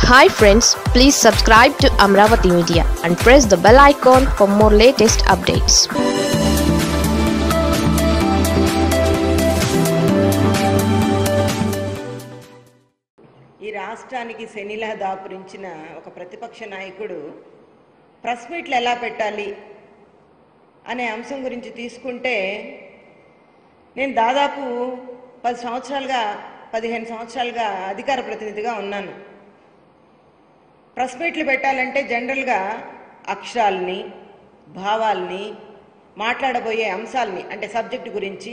hi friends please subscribe to Amaravati media and press the bell icon for more latest updates ఈ రాష్ట్రానికి శనిలా దాపురించిన ఒక ప్రతిపక్ష నాయకుడు ప్రెస్ మీట్లు ఎలా పెట్టాలి అనే అంశం గురించి తీసుకుంటే నేను దాదాపు పది సంవత్సరాలుగా పదిహేను సంవత్సరాలుగా అధికార ప్రతినిధిగా ఉన్నాను ప్రెస్ మీట్లు పెట్టాలంటే జనరల్గా అక్షరాల్ని భావాల్ని మాట్లాడబోయే అంశాల్ని అంటే సబ్జెక్ట్ గురించి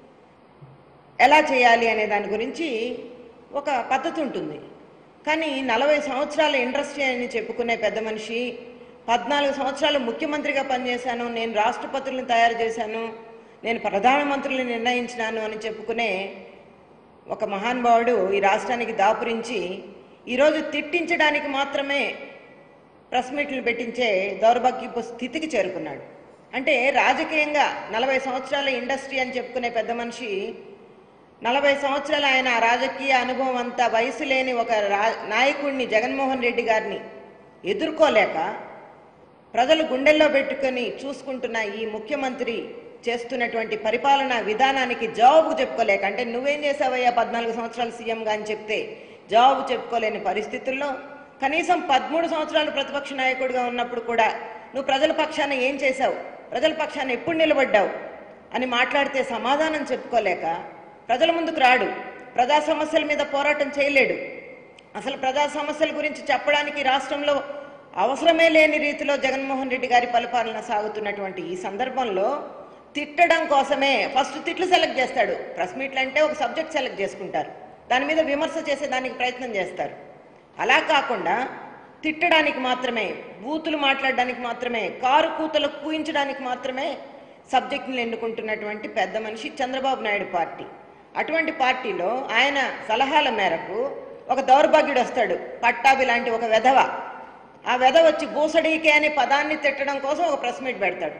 ఎలా చేయాలి అనే దాని గురించి ఒక పద్ధతి ఉంటుంది కానీ నలభై సంవత్సరాల ఇండస్ట్రీ అని చెప్పుకునే పెద్ద మనిషి పద్నాలుగు సంవత్సరాలు ముఖ్యమంత్రిగా పనిచేశాను నేను రాష్ట్రపతులను తయారు చేశాను నేను ప్రధానమంత్రులను నిర్ణయించినాను అని చెప్పుకునే ఒక మహానుభావుడు ఈ రాష్ట్రానికి దాపురించి ఈరోజు తిట్టించడానికి మాత్రమే ప్రెస్ మీట్లు పెట్టించే దౌర్భాగ్యపు స్థితికి చేరుకున్నాడు అంటే రాజకీయంగా నలభై సంవత్సరాల ఇండస్ట్రీ అని చెప్పుకునే పెద్ద మనిషి నలభై సంవత్సరాల ఆయన రాజకీయ అనుభవం అంతా వయసు లేని ఒక రా నాయకుడిని జగన్మోహన్ రెడ్డి గారిని ఎదుర్కోలేక ప్రజలు గుండెల్లో పెట్టుకొని చూసుకుంటున్న ఈ ముఖ్యమంత్రి చేస్తున్నటువంటి పరిపాలనా విధానానికి జవాబు చెప్పుకోలేక అంటే నువ్వేం చేసావయ్యా పద్నాలుగు సంవత్సరాలు సీఎంగా అని చెప్తే జవాబు చెప్పుకోలేని పరిస్థితుల్లో కనీసం పదమూడు సంవత్సరాలు ప్రతిపక్ష నాయకుడిగా ఉన్నప్పుడు కూడా నువ్వు ప్రజల పక్షాన ఏం చేశావు ప్రజల పక్షాన ఎప్పుడు నిలబడ్డావు అని మాట్లాడితే సమాధానం చెప్పుకోలేక ప్రజల ముందుకు రాడు ప్రజా సమస్యల మీద పోరాటం చేయలేడు అసలు ప్రజా సమస్యల గురించి చెప్పడానికి రాష్ట్రంలో అవసరమే లేని రీతిలో జగన్మోహన్ రెడ్డి గారి పరిపాలన సాగుతున్నటువంటి ఈ సందర్భంలో తిట్టడం కోసమే ఫస్ట్ తిట్లు సెలెక్ట్ చేస్తాడు ప్రెస్ మీట్లు అంటే ఒక సబ్జెక్ట్ సెలెక్ట్ చేసుకుంటారు దాని మీద విమర్శ చేసేదానికి ప్రయత్నం చేస్తారు అలా కాకుండా తిట్టడానికి మాత్రమే బూతులు మాట్లాడడానికి మాత్రమే కారు కూతలు కూయించడానికి మాత్రమే సబ్జెక్టులు ఎన్నుకుంటున్నటువంటి పెద్ద మనిషి చంద్రబాబు నాయుడు పార్టీ అటువంటి పార్టీలో ఆయన సలహాల మేరకు ఒక దౌర్భాగ్యుడు వస్తాడు పట్టాభి లాంటి ఒక వెధవ ఆ వెధవ వచ్చి బూసడీకే అనే పదాన్ని తిట్టడం కోసం ఒక ప్రెస్ మీట్ పెడతాడు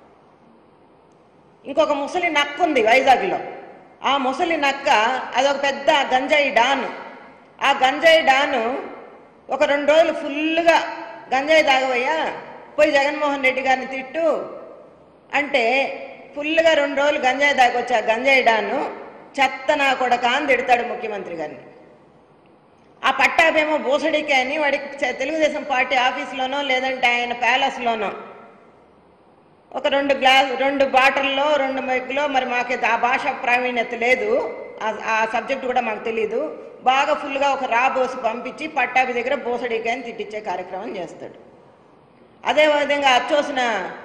ఇంకొక ముసలి నక్క ఉంది వైజాగ్లో ఆ ముసలి నక్క అదొక పెద్ద గంజాయి డాన్ ఆ గంజాయి డాను ఒక రెండు రోజులు ఫుల్గా గంజాయి తాగవయ్యా పోయి జగన్మోహన్ రెడ్డి గారిని తిట్టు అంటే ఫుల్గా రెండు రోజులు గంజాయి తాగొచ్చి ఆ గంజాయి డాను చెత్త నా కొడక అని తిడతాడు ముఖ్యమంత్రి గారిని ఆ పట్టాభేమో బోసడికే అని వాడికి చ- తెలుగుదేశం పార్టీ ఆఫీస్లోనో లేదంటే ఆయన ప్యాలెస్లోనో ఒక రెండు గ్లాస్ రెండు బాటిల్లో రెండు మైకులో మరి మాకైతే ఆ భాష ప్రావీణ్యత లేదు ఆ- ఆ సబ్జెక్ట్ కూడా మాకు తెలియదు బాగా ఫుల్గా ఒక రా బోసి పంపించి పట్టాభి దగ్గర బోసడికాయని తిట్టించే కార్యక్రమం చేస్తాడు అదేవిధంగా అచ్చోసిన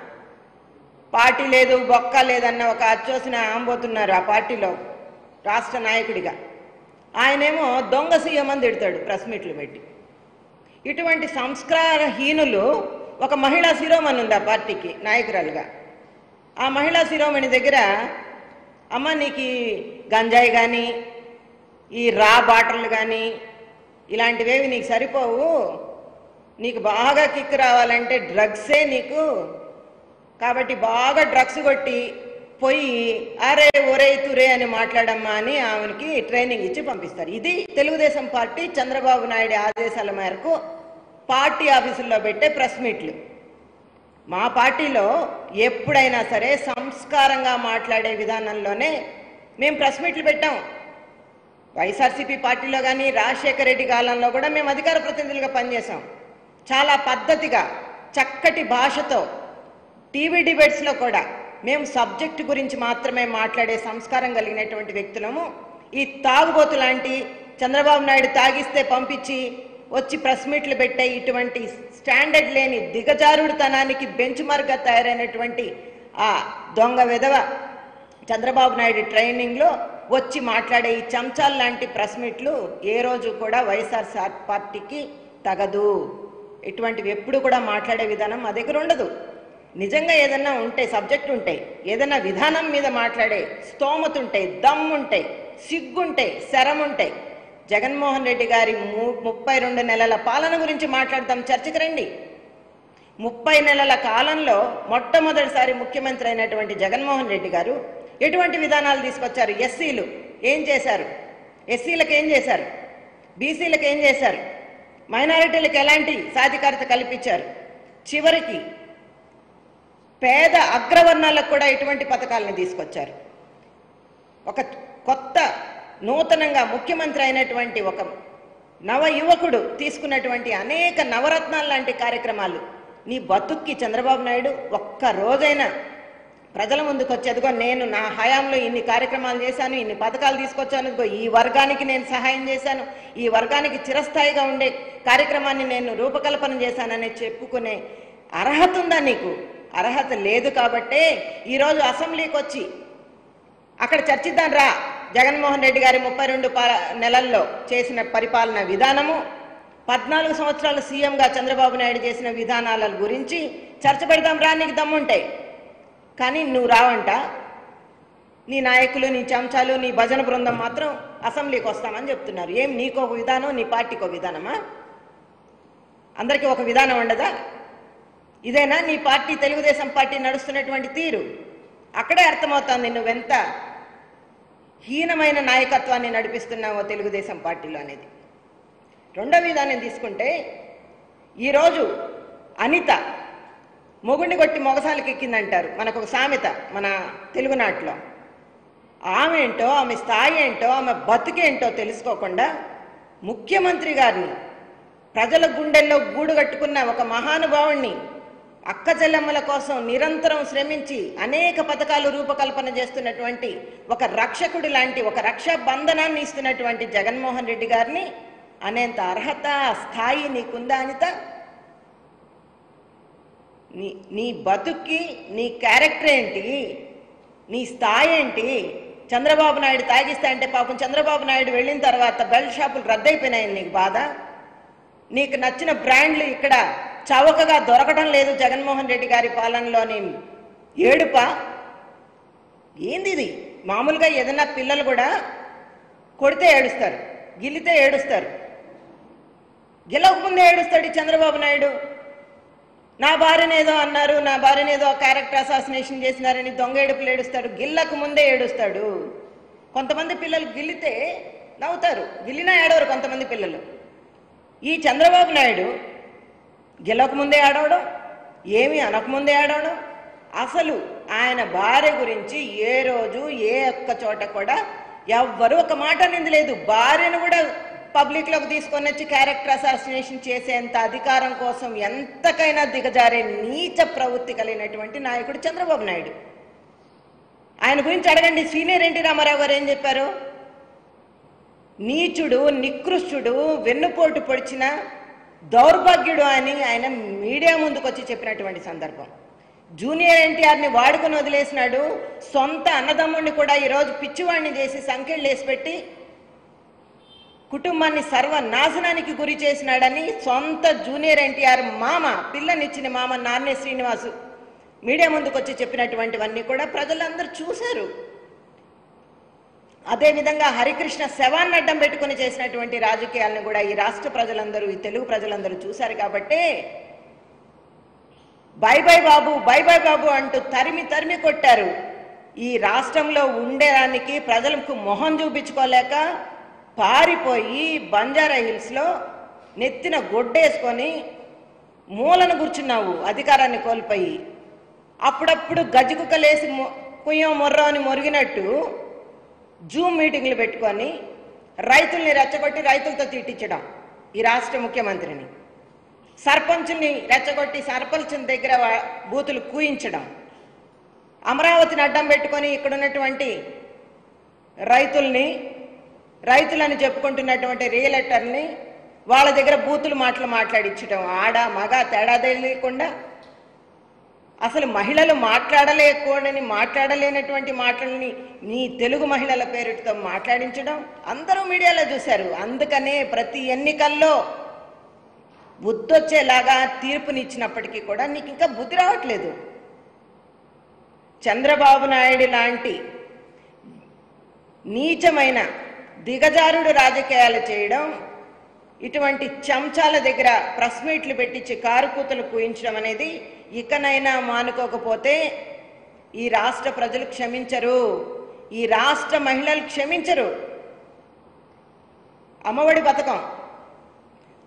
పార్టీ లేదు బొక్క లేదన్న ఒక అచ్చోసిన ఆంబోతున్నారు ఆ పార్టీలో రాష్ట్ర నాయకుడిగా ఆయనేమో దొంగ సీఎం అని తిడతాడు ప్రెస్ మీట్లు పెట్టి ఇటువంటి సంస్కారహీనులు ఒక మహిళా శిరోమణి ఉంది ఆ పార్టీకి నాయకురాలుగా ఆ మహిళా శిరోమణి దగ్గర అమ్మ నీకు ఈ గంజాయి కానీ ఈ రా బాటలు కానీ ఇలాంటివేవి నీకు సరిపోవు నీకు బాగా కిక్ రావాలంటే డ్రగ్సే నీకు కాబట్టి బాగా డ్రగ్స్ కొట్టి పోయి అరే ఒరే తురే అని మాట్లాడమ్మా అని ఆమెకి ట్రైనింగ్ ఇచ్చి పంపిస్తారు ఇది తెలుగుదేశం పార్టీ చంద్రబాబు నాయుడు ఆదేశాల మేరకు పార్టీ ఆఫీసుల్లో పెట్టే ప్రెస్ మీట్లు మా పార్టీలో ఎప్పుడైనా సరే సంస్కారంగా మాట్లాడే విధానంలోనే మేము ప్రెస్ మీట్లు పెట్టాం వైఎస్ఆర్సీపీ పార్టీలో కానీ రాజశేఖర రెడ్డి కాలంలో కూడా మేము అధికార ప్రతినిధులుగా పనిచేసాం చాలా పద్ధతిగా చక్కటి భాషతో టీవీ డిబేట్స్లో కూడా మేము సబ్జెక్ట్ గురించి మాత్రమే మాట్లాడే సంస్కారం కలిగినటువంటి వ్యక్తులము ఈ తాగుబోతు లాంటి చంద్రబాబు నాయుడు తాగిస్తే పంపించి వచ్చి ప్రెస్ మీట్లు పెట్టే ఇటువంటి స్టాండర్డ్ లేని దిగజారుడుతనానికి బెంచ్ మార్క్గా తయారైనటువంటి ఆ దొంగ విధవ చంద్రబాబు నాయుడు ట్రైనింగ్లో వచ్చి మాట్లాడే ఈ చెంచాల్ లాంటి ప్రెస్ మీట్లు ఏ రోజు కూడా వైఎస్ఆర్ సా- పార్టీకి తగదు ఇటువంటివి ఎప్పుడు కూడా మాట్లాడే విధానం మా దగ్గర ఉండదు నిజంగా ఏదన్నా ఉంటే సబ్జెక్ట్ ఉంటాయి ఏదైనా విధానం మీద మాట్లాడే స్తోమత ఉంటాయి దమ్ ఉంటాయి సిగ్గుంటాయి శరం ఉంటాయి జగన్మోహన్ రెడ్డి గారి ము- ముప్పై రెండు నెలల పాలన గురించి మాట్లాడదాం చర్చకు రండి ముప్పై నెలల కాలంలో మొట్టమొదటిసారి ముఖ్యమంత్రి అయినటువంటి జగన్మోహన్ రెడ్డి గారు ఎటువంటి విధానాలు తీసుకొచ్చారు ఎస్సీలు ఏం చేశారు ఎస్సీలకు ఏం చేశారు బీసీలకు ఏం చేశారు మైనారిటీలకు ఎలాంటి సాధికారత కల్పించారు చివరికి పేద అగ్రవర్ణాలకు కూడా ఇటువంటి పథకాలను తీసుకొచ్చారు ఒక కొత్త నూతనంగా ముఖ్యమంత్రి అయినటువంటి ఒక నవ యువకుడు తీసుకున్నటువంటి అనేక నవరత్నాలు లాంటి కార్యక్రమాలు నీ బతుక్కి చంద్రబాబు నాయుడు ఒక్క రోజైనా ప్రజల ముందుకు వచ్చి అదిగో నేను నా హయాంలో ఇన్ని కార్యక్రమాలు చేశాను ఇన్ని పథకాలు తీసుకొచ్చాను ఇదిగో ఈ వర్గానికి నేను సహాయం చేశాను ఈ వర్గానికి చిరస్థాయిగా ఉండే కార్యక్రమాన్ని నేను రూపకల్పన చేశానని చెప్పుకునే అర్హత ఉందా నీకు అర్హత లేదు కాబట్టే ఈరోజు అసెంబ్లీకి వచ్చి అక్కడ చర్చిద్దాం రా జగన్మోహన్ రెడ్డి గారి ముప్పై రెండు నెలల్లో చేసిన పరిపాలన విధానము పద్నాలుగు సంవత్సరాలు సీఎంగా చంద్రబాబు నాయుడు చేసిన విధానాల గురించి చర్చ పెడదాం రా నీకు దమ్ముంటే కానీ నువ్వు రావంట నీ నాయకులు నీ చెంచాలు నీ భజన బృందం మాత్రం అసెంబ్లీకి వస్తామని చెప్తున్నారు ఏం నీకు ఒక విధానం నీ పార్టీకి ఒక విధానమా అందరికీ ఒక విధానం ఉండదా ఇదేనా నీ పార్టీ తెలుగుదేశం పార్టీ నడుస్తున్నటువంటి తీరు అక్కడే అర్థమవుతోంది నువ్వెంత హీనమైన నాయకత్వాన్ని నడిపిస్తున్నావో తెలుగుదేశం పార్టీలో అనేది రెండో విధానం తీసుకుంటే ఈరోజు అనిత మొగుండి కొట్టి మొగసాలకి ఎక్కిందంటారు మనకు ఒక సామెత మన తెలుగునాట్లో ఆమె ఏంటో ఆమె స్థాయి ఏంటో ఆమె బతుకేంటో తెలుసుకోకుండా ముఖ్యమంత్రి గారిని ప్రజల గుండెల్లో గూడు కట్టుకున్న ఒక మహానుభావుణ్ణి అక్క చెల్లెమ్మల కోసం నిరంతరం శ్రమించి అనేక పథకాలు రూపకల్పన చేస్తున్నటువంటి ఒక రక్షకుడి లాంటి ఒక రక్షా బంధనాన్ని ఇస్తున్నటువంటి జగన్మోహన్ రెడ్డి గారిని అనేంత అర్హత స్థాయి నీకుందా అనిత నీ నీ బతుక్కి నీ క్యారెక్టర్ ఏంటి నీ స్థాయి ఏంటి చంద్రబాబు నాయుడు తాగిస్తా అంటే పాపం చంద్రబాబు నాయుడు వెళ్ళిన తర్వాత బెల్ట్ షాపులు రద్దయిపోయినాయి నీకు బాధ నీకు నచ్చిన బ్రాండ్లు ఇక్కడ చవకగా దొరకడం లేదు జగన్మోహన్ రెడ్డి గారి పాలనలోని ఏడుప ఏంది ఇది మామూలుగా ఏదైనా పిల్లలు కూడా కొడితే ఏడుస్తారు గిల్లితే ఏడుస్తారు గెలవకముందే ఏడుస్తాడు ఈ చంద్రబాబు నాయుడు నా భార్యను ఏదో అన్నారు నా భార్యను ఏదో క్యారెక్టర్ అసాసినేషన్ చేసినారని దొంగ ఏడుపులు ఏడుస్తాడు గిల్లకు ముందే ఏడుస్తాడు కొంతమంది పిల్లలు గిల్లితే నవ్వుతారు గిల్లినా ఏడవరు కొంతమంది పిల్లలు ఈ చంద్రబాబు నాయుడు గెలవకముందే ఆడవడం ఏమీ అనకముందే ఆడవడం అసలు ఆయన భార్య గురించి ఏ రోజు ఏ ఒక్క చోట కూడా ఎవ్వరు ఒక మాట అనేది లేదు భార్యను కూడా పబ్లిక్లోకి తీసుకొని వచ్చి క్యారెక్టర్ అసాసినేషన్ చేసేంత అధికారం కోసం ఎంతకైనా దిగజారే నీచ ప్రవృత్తి కలిగినటువంటి నాయకుడు చంద్రబాబు నాయుడు ఆయన గురించి అడగండి సీనియర్ ఎన్టీ రామారావు గారు ఏం చెప్పారు నీచుడు నికృష్టుడు వెన్నుపోటు పొడిచిన దౌర్భాగ్యుడు అని ఆయన మీడియా ముందుకు వచ్చి చెప్పినటువంటి సందర్భం జూనియర్ ఎన్టీఆర్ని వాడుకొని వదిలేసినాడు సొంత అన్నదమ్ముడిని కూడా ఈరోజు పిచ్చివాడిని చేసి సంఖ్యలు వేసి పెట్టి కుటుంబాన్ని సర్వనాశనానికి గురి చేసినాడని సొంత జూనియర్ ఎన్టీఆర్ మామ పిల్లనిచ్చిన మామ నాన్నే శ్రీనివాసు మీడియా ముందుకు వచ్చి చెప్పినటువంటివన్నీ కూడా ప్రజలందరూ చూశారు అదేవిధంగా హరికృష్ణ శవాన్ని అడ్డం పెట్టుకుని చేసినటువంటి రాజకీయాలను కూడా ఈ రాష్ట్ర ప్రజలందరూ ఈ తెలుగు ప్రజలందరూ చూశారు కాబట్టి bye bye Babu bye bye Babu అంటూ తరిమి తరిమి కొట్టారు ఈ రాష్ట్రంలో ఉండేదానికి ప్రజలకు మొహం చూపించుకోలేక పారిపోయి బంజారా హిల్స్లో నెత్తిన గొడ్డేసుకొని మూలను కూర్చున్నావు అధికారాన్ని కోల్పోయి అప్పుడప్పుడు గజకుక్కలేసి మొ- కుయ్యం మొర్రో అని మొరిగినట్టు జూమ్ మీటింగ్లు పెట్టుకొని రైతుల్ని రెచ్చగొట్టి రైతులతో తిట్టించడం ఈ రాష్ట్ర ముఖ్యమంత్రిని సర్పంచుల్ని రెచ్చగొట్టి సర్పంచుల దగ్గర వా- బూతులు కూయించడం అమరావతిని అడ్డం పెట్టుకొని ఇక్కడ ఉన్నటువంటి రైతుల్ని రైతులని చెప్పుకుంటున్నటువంటి రియలెటర్ని వాళ్ళ దగ్గర బూతులు మాటలు మాట్లాడించడం ఆడ మగ తేడా తెలియకుండా అసలు మహిళలు మాట్లాడలేకూడని మాట్లాడలేనటువంటి మాటల్ని నీ తెలుగు మహిళల పేరుతో మాట్లాడించడం అందరూ మీడియాలో చూశారు అందుకనే ప్రతి ఎన్నికల్లో బుద్ధొచ్చేలాగా తీర్పునిచ్చినప్పటికీ కూడా నీకు ఇంకా బుద్ధి రావట్లేదు చంద్రబాబు నాయుడు లాంటి నీచమైన దిగజారుడు రాజకీయాలు చేయడం ఇటువంటి చెంచాల దగ్గర ప్రెస్ మీట్లు పెట్టించి కారు కూతలు కూయించడం అనేది ఇకనైనా మానుకోకపోతే ఈ రాష్ట్ర ప్రజలు క్షమించరు ఈ రాష్ట్ర మహిళలు క్షమించరు అమ్మఒడి పథకం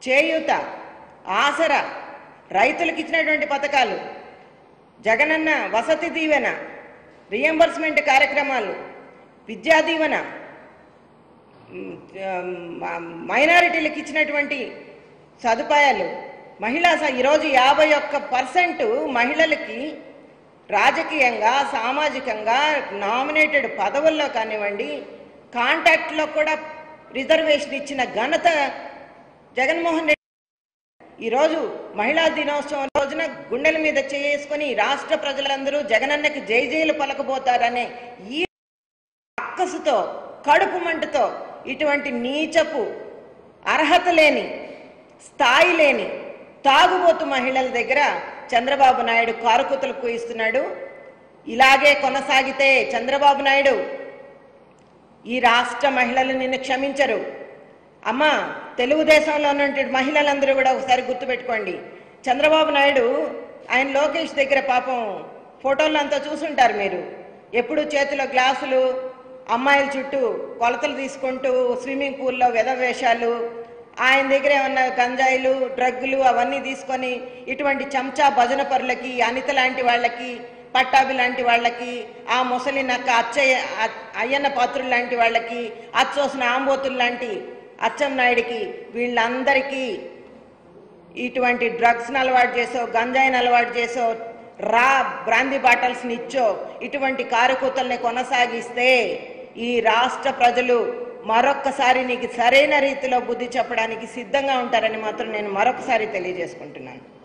చేయూత ఆసరా రైతులకు ఇచ్చినటువంటి పథకాలు జగనన్న వసతి దీవెన రియంబర్స్మెంట్ కార్యక్రమాలు విద్యా దీవెన మ్, ఆ, మ- మైనారిటీలకు ఇచ్చినటువంటి సదుపాయాలు మహిళా స- ఈరోజు యాభై ఒక్క పర్సెంట్ మహిళలకి రాజకీయంగా సామాజికంగా నామినేటెడ్ పదవుల్లో కానివ్వండి కాంటాక్ట్లో కూడా రిజర్వేషన్ ఇచ్చిన ఘనత జగన్మోహన్ రెడ్డి ఈరోజు మహిళా దినోత్సవం రోజున గుండెల మీద చేసుకొని రాష్ట్ర ప్రజలందరూ జగనన్నకి జై జైలు పలకబోతారనే ఈ అక్కసుతో కడుపు మంటతో ఇటువంటి నీచపు అర్హత లేని స్థాయి లేని తాగుబోతు మహిళల దగ్గర చంద్రబాబు నాయుడు కారుకుతలు ఇస్తున్నాడు ఇలాగే కొనసాగితే చంద్రబాబు నాయుడు ఈ రాష్ట్ర మహిళలు నిన్ను క్షమించరు అమ్మా తెలుగుదేశంలో ఉన్నటువంటి మహిళలందరూ కూడా ఒకసారి గుర్తుపెట్టుకోండి చంద్రబాబు నాయుడు ఆయన లోకేష్ దగ్గర పాపం ఫోటోలు అంతా చూసుంటారు మీరు ఎప్పుడు చేతిలో గ్లాసులు అమ్మాయిల చుట్టూ కొలతలు తీసుకుంటూ స్విమ్మింగ్ పూల్లో వెధవేషాలు ఆయన దగ్గర ఏమన్నా గంజాయిలు డ్రగ్గులు అవన్నీ తీసుకొని ఇటువంటి చెంచా భజన పరులకి అనిత లాంటి వాళ్ళకి పట్టాభి లాంటి వాళ్ళకి ఆ ముసలి నక్క అచ్చయ్య అ- అయ్యన్న పాత్రులు లాంటి వాళ్ళకి అచ్చోసిన ఆంబోతులు లాంటి అచ్చం నాయుడికి వీళ్ళందరికీ ఇటువంటి డ్రగ్స్ని అలవాటు చేసో గంజాయిని అలవాటు చేసో రా బ్రాందీ బాటల్స్ని ఇచ్చో ఇటువంటి కారుకూతల్ని కొనసాగిస్తే ఈ రాష్ట్ర ప్రజలు మరొక్కసారి నీకు సరైన రీతిలో బుద్ధి చెప్పడానికి సిద్ధంగా ఉంటారని మాత్రం నేను మరొకసారి తెలియజేసుకుంటున్నాను